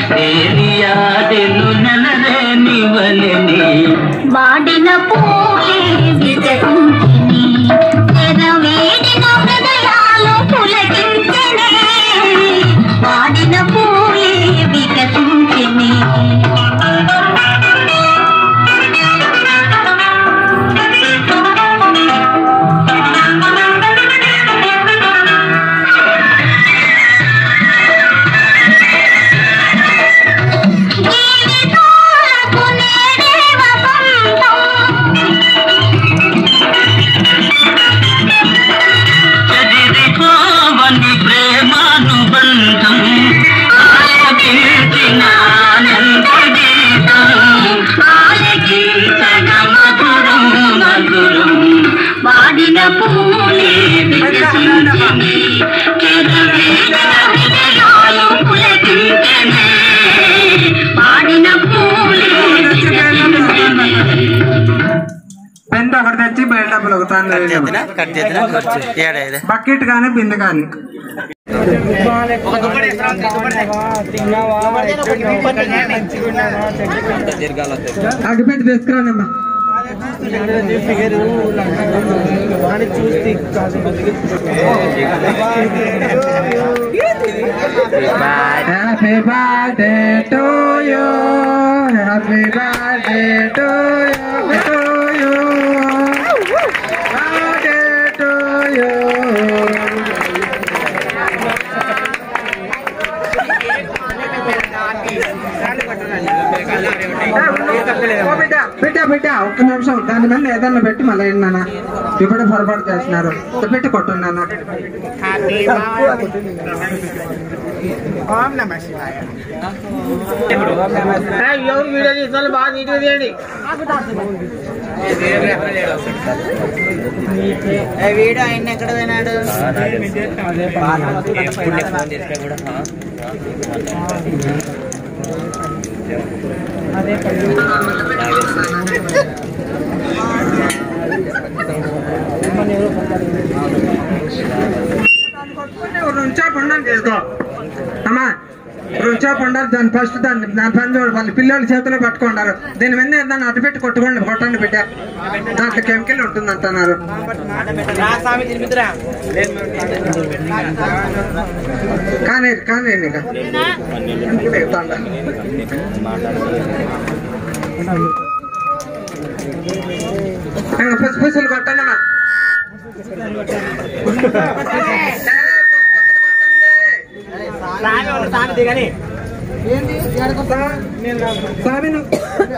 తేలియాడెను నెలరేని వలెని వాడిన పూలే వికసించిని ఎదవేడిన హృదయాలు పులకించెనే వాడిన పూలే వికసించిని జీవితాలకు నేడే వసంతం చదిరిపోవని ప్రేమానుబంధం ఆలకించిన ఆనంద గీతం ఆలకించగ మధురం మధురం వాడిన పూలే వికసించిని చెరవేసిన హృదయాలు పులకించెనే వాడిన పూలే వికసించిని పెంట ఒకటి తెచ్చి బయట డబ్బులు ఒకతాను కట్ చేద్దాం ఖర్చు ఏడా ఇది బకెట్ కానీ బిందె కానీ అగ్గిపెట్టి తీసుకురానమ్మా happy birthday to you happy birthday to you to you birthday to you బిడ్డ బిడ్డ బిడ్డ ఒక్క నిమిషం దాని మీద ఏదన్నా పెట్టి మళ్ళీ నాన్న ఇప్పుడే పొరపాటు చేస్తున్నారు పెట్టి కొట్టున్నాను వీడు ఆయన ఎక్కడ పోయినాడు రుంచా పండుగ చేసుకో అమ్మా రుంచా పండుగ దాని ఫస్ట్ దాన్ని దాని పని చూడు వాళ్ళు పిల్లలు చేతిలో పట్టుకున్నారు దీని మీద ఏదన్నా అటు పెట్టి కొట్టుకోండి కొట్టండి బిడ్డ దాంట్లో కెమికల్ ఉంటుంది అంటున్నారు కానీ కానీ ఇక అందుకే తండ. ఇంకా పుసి పుసులు కొట్టండి అమ్మా స్వామి నువ్వు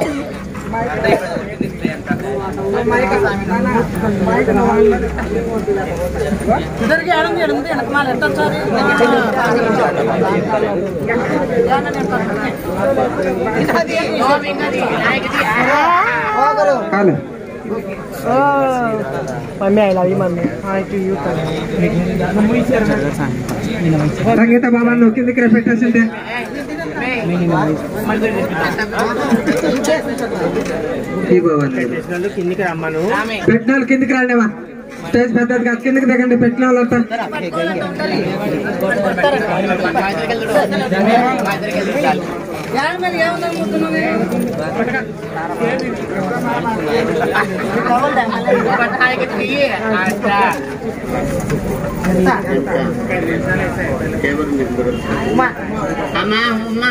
కాలే సంగీత బాబా నువ్వు కిందికి రా పెట్టేసిందే ఈ బాబా కిందికి రమ్మను పెట్టిన వాళ్ళు కిందికి రాండివా స్టేజ్ పెద్దది కాదు కిందికి దిగండి పెట్టిన వాళ్ళంతా అమ్మా ఉమ్మా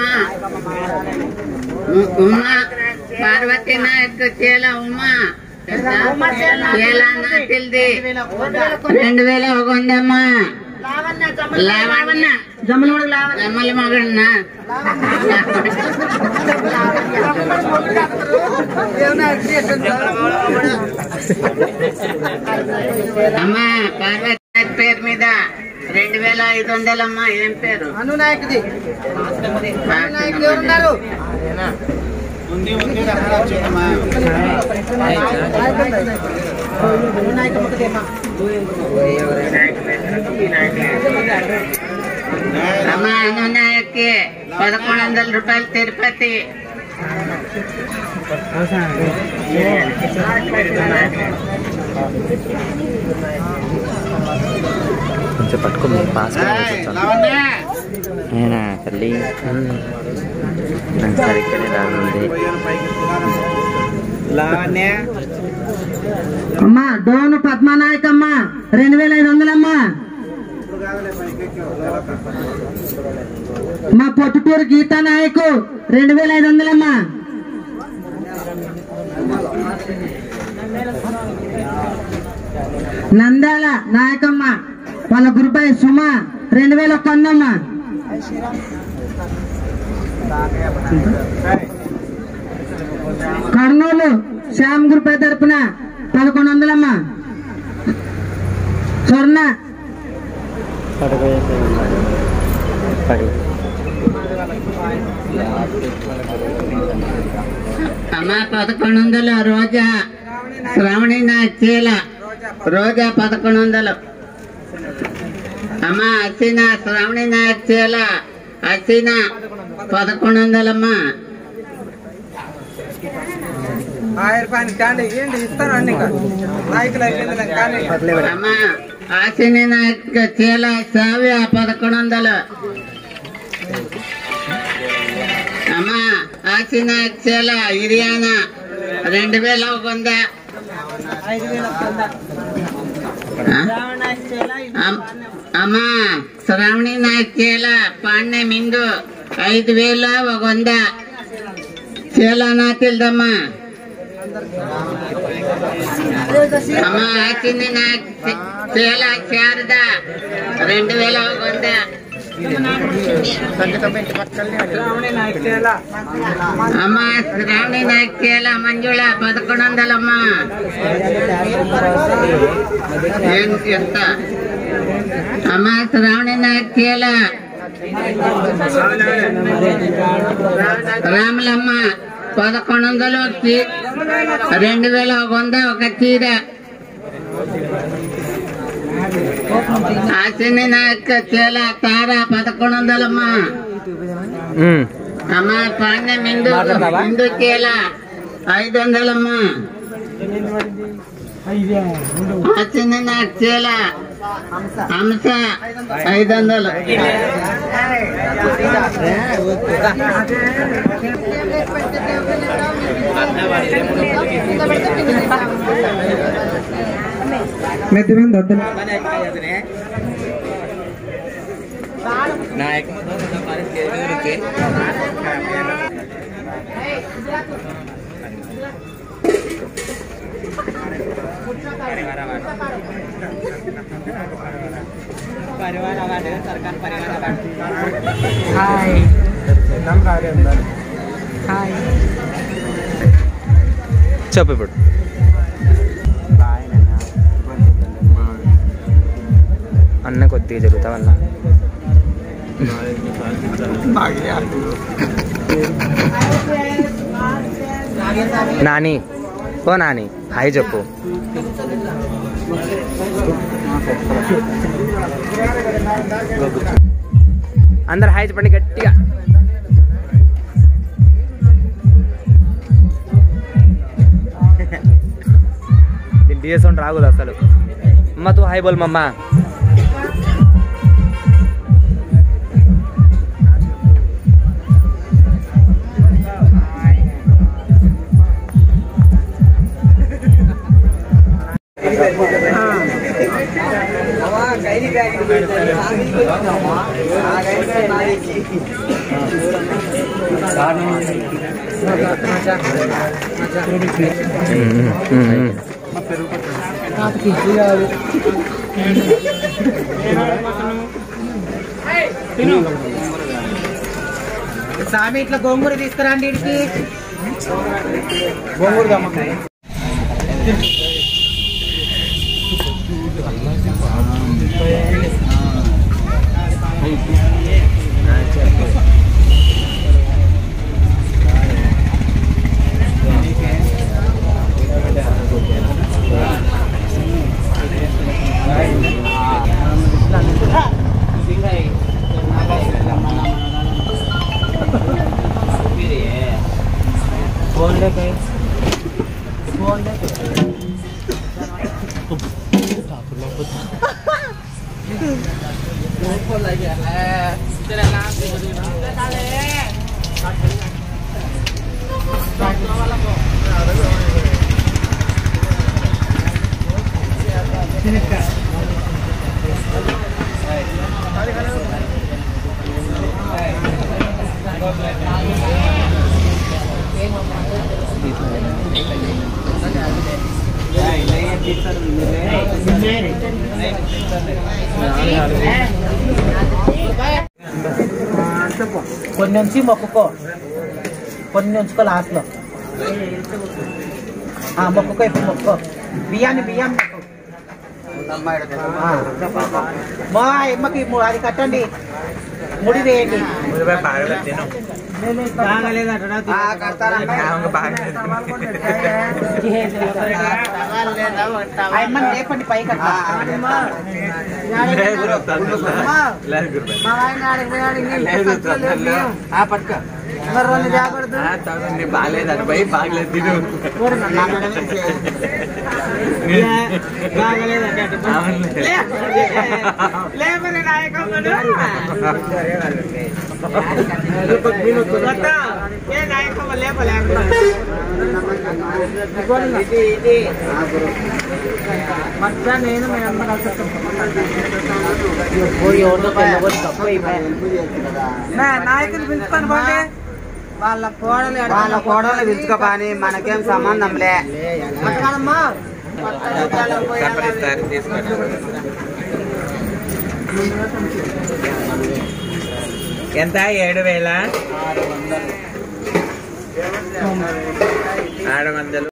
ఉ- ఉమ్మా పార్వతి నాయక్ చేల ఉమ్మా చేల నాటిల్ది రెండు వేల ఒక వందమ్మా లావణ్య జమ్మల మగన్నా అమ్మా పార్వతి నాయక్ పేరు మీద రెండు వేల ఐదు వందలమ్మా ఏం పేరు అనునాయకుది నాయకుడు ఎవరున్నారు అమ్మా అనునాయక్కి పదకొండు వందల రూపాయలు తిరుపతి కొంచెం పట్టుకో పాస్ నేనా తల్లి నాకు సరిగ్గానే రానుంది లావణ్య అమ్మా డోను పద్మనాయక్ అమ్మా రెండు వేల ఐదు వందలమ్మా మా పొట్టుటూరు గీతా నాయకు రెండు వేల ఐదు వందలమ్మా నందాల నాయకమ్మ వాళ్ళ గురుపై సుమ రెండు వేల ఒక్క వందమ్మా కర్నూలు శ్యామ్ గురుపై తరపున పదకొండు వందలమ్మా స్వర్ణ అమ్మ పదకొండు వందలు రోజా శ్రావణి నా చీల రోజా పదకొండు వందలు అమ్మ అసీన శ్రావణి నా చీల అసీన పదకొండు వందలమ్మా ఆయిల్ పని కానీ ఏంటి ఇస్తానండి ఇంకా నాయకులు అయిపోయింది కానీ అమ్మ ఆశిని నాయక్ చీల సావ్య పదకొండు వందలు అమ్మ ఆశి నాయక్ చీల ఇరియానా రెండు వేల ఒక వంద ఆ? అమ్- అమ్మ శ్రావణి నాయక్ చీల పాండే మింగు ఐదు వేలు ఒక వంద చీల నాటిల్దమ్మా అమ్మ ఆచింది నా చీల శారద రెండు వేల ఒక వంద అమ్మ శ్రావణి నాయక్ చీల మంజుళ పదకొండు వందలమ్మా ఏం- ఎంత అమ్మ శ్రావణి నాయక్ చీల రాములమ్మ పదకొండు వందలు చీ- రెండు వేల ఒక వంద ఒక చీర ఆశని నాయక్ చీల తార పదకొండు వందలమ్మా అమ్మ పాండ్య మిందు మిందు చీల ఐదు వందలమ్మా ఆశని నాయక్ చీల హంస ఐదు వందలు మెత్తి మంది వద్దు చెప్పు ఇప్పుడు అన్న కొద్దిగా జరుగుతా వల్ల నాని ఓ నాని హాయ్ చెప్పు అందరు హాయ్ చెప్పండి గట్టిగా దీని డిఎస్ సౌండ్ రాకూడదు అసలు అమ్మ తూ హాయ్ బోల్ మమ్మ స్వామి ఇట్లా గోంగూర తీసుకురండి ఇడికి కొన్ని ఉంచి మొక్కుకో కొన్ని ఉంచుకో లాస్ట్ లో ఆ, మొక్కుకో ఇప్పుడు మొక్కుకో బియ్యాన్ని బియ్యాన్ని మొక్కు ఆ. మా అమ్మకి ము- అది కట్టండి ముడి వేయండి ఆ, కడతారమ్మా. ఆ అమ్మని లేపండి పైకి అట్లా. అమ్మా. ఆ, పట్టుకో మరి రెండు జాగ్రత్త బాగాలేదు భయ్ బాగలేదు తిను నాయకులు పిలుచుకొని పోండి వాళ్ళ కోడలు వాళ్ళ కోడలు పిలుచుకోపాని మనకేం సంబంధం లే పట్టుకోనమ్మా ఎంత ఏడు వేల ఆరు వందలు